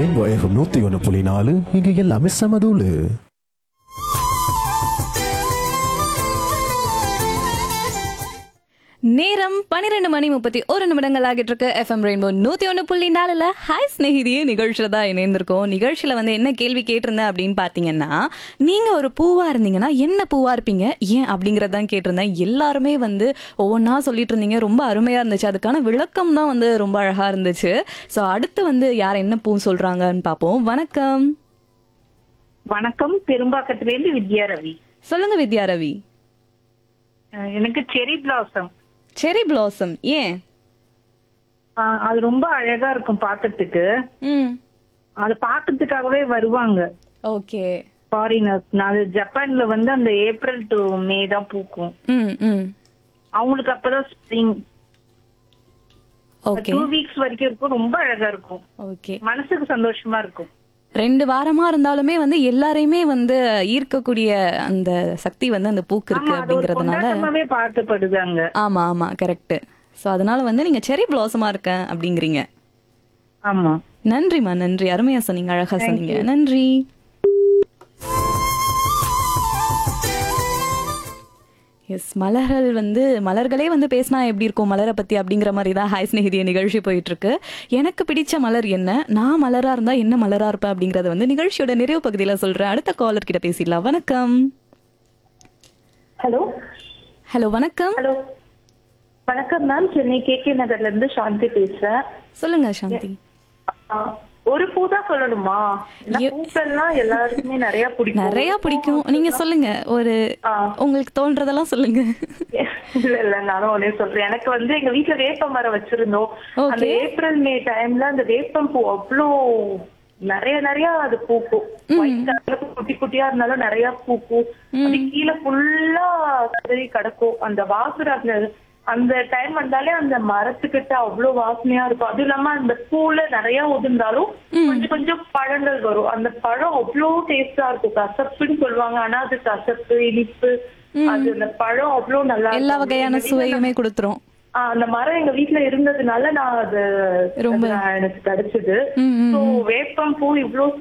Rainbow FM நூத்தி ஒன்று புள்ளி நாலு இங்க எல்லாமே சமதூளு நேரம் பன்னிரெண்டு மணி முப்பத்தி ஒரு நிமிடங்கள் ஆகிட்டு இருக்கு எஃப்எம் ரெயின்போ நூத்தி ஒன்று புள்ளி நாலுல ஹாய் ஸ்நேகிதியே நிகழ்ச்சியில தான் இணைந்திருக்கோம் நிகழ்ச்சியில வந்து என்ன கேள்வி கேட்டிருந்தேன் அப்படின்னு பாத்தீங்கன்னா நீங்க ஒரு பூவா இருந்தீங்கன்னா என்ன பூவா இருப்பீங்க ஏன் அப்படிங்கறதான் கேட்டிருந்தேன் எல்லாருமே வந்து ஒவ்வொன்றா சொல்லிட்டு இருந்தீங்க ரொம்ப அருமையா இருந்துச்சு அதுக்கான விளக்கம் தான் வந்து ரொம்ப அழகா இருந்துச்சு ஸோ அடுத்து வந்து யார் என்ன பூ சொல்றாங்கன்னு பார்ப்போம் வணக்கம் வணக்கம் பெரும்பாக்கத்திலேருந்து வித்யா ரவி சொல்லுங்க வித்யா ரவி அஹ் எனக்கு செரி பிளாசம் செரி பிளாசம் ஏன் அது ரொம்ப அழகா இருக்கும் பாக்கிறதுக்கு ம் அது பாக்கிறதுக்காகவே வருவாங்க ஓகே ஃபாரினர்ஸ் அது ஜப்பான்ல வந்து அந்த ஏப்ரல் டு மே தான் பூக்கும் ம் ம் அவங்களுக்கு அப்பதான் ஸ்ப்ரிங் ஓகே டூ வீக்ஸ் வரைக்கும் இருக்கும் ரொம்ப அழகா இருக்கும் ஓகே மனசுக்கு சந்தோஷமா இருக்கும் ரெண்டு வாரமா இருந்தாலுமே வந்து எல்லாரையுமே வந்து ஈர்க்கக்கூடிய அந்த சக்தி வந்து அந்த பூக்கு இருக்கு ஆமா அது ஒரு அப்படிங்கறதுனால கொண்டாட்டமாவே பார்க்கப்படுது அங்க ஆமா ஆமா கரெக்ட் சோ அதனால வந்து நீங்க செரி பிளாசமா இருக்கேன் அப்படிங்கிறீங்க ஆமா நன்றிம்மா நன்றி அருமையா சொன்னீங்க அழகா சொன்னீங்க நன்றி எஸ் மலர்கள் வந்து மலர்களே வந்து பேசினா எப்படி இருக்கும் மலரை பத்தி அப்படிங்கிற மாதிரி தான் ஹாய் ஸ்நேகிதிய நிகழ்ச்சி போயிட்டு இருக்கு எனக்கு பிடிச்ச மலர் என்ன நான் மலரா இருந்தா என்ன மலரா இருப்பேன் அப்படிங்கறத வந்து நிகழ்ச்சியோட நிறைவு பகுதியில சொல்றேன் அடுத்த காலர் கிட்ட பேசிடலாம் வணக்கம் ஹலோ ஹலோ வணக்கம் ஹலோ வணக்கம் மேம் சென்னை கே கே நகர்ல இருந்து சாந்தி பேசுறேன் சொல்லுங்க சாந்தி ஆ, ஒரு பூ தான் சொல்லணுமா ஏன்னா ஐயோ. பூக்கள்லாம் எல்லாருக்குமே நிறைய பிடிக்கும் நிறைய பிடிக்கும் நீங்க சொல்லுங்க ஒரு ஆ. உங்களுக்கு தோன்றதெல்லாம் சொல்லுங்க இல்ல இல்ல நானும் ஒன்னே சொல்றேன் எனக்கு வந்து எங்க வீட்ல வேப்ப மரம் வச்சிருந்தோம் Okay. அந்த ஏப்ரல் மே டைம்ல அந்த வேப்பம் பூ அவ்வளோ நிறைய நிறைய அது பூக்கும் White colour குட்டி குட்டியா இருந்தாலும் நிறைய பூக்கும் அது கீழே ஃபுல்லா கதறி கிடக்கும் அந்த வாசனை அந்த அந்த டைம் வந்தாலே அந்த மரத்துக்கிட்ட அவ்வளவு வாசனையா இருக்கும் அதுவும் இல்லாம அந்த பூல நிறைய உதிர்ந்தாலும் கொஞ்சம் கொஞ்சம் பழங்கள் வரும் அந்த பழம் அவ்வளோ டேஸ்டா இருக்கும் கசப்புன்னு சொல்லுவாங்க ஆனா அது கசப்பு இனிப்பு அது அந்த பழம் அவ்வளோ நல்லா எல்லா இருக்கும். வகையான எங்க வீட்ல சுவையுமே கொடுத்துரும் ஆ, அந்த மரம் எங்க வீட்ல இருந்ததுனால நான் அது ரொம்ப- அது நான் எனக்கு கிடைச்சது ம், ம், So, வேப்பம் பூ இவ்ளோ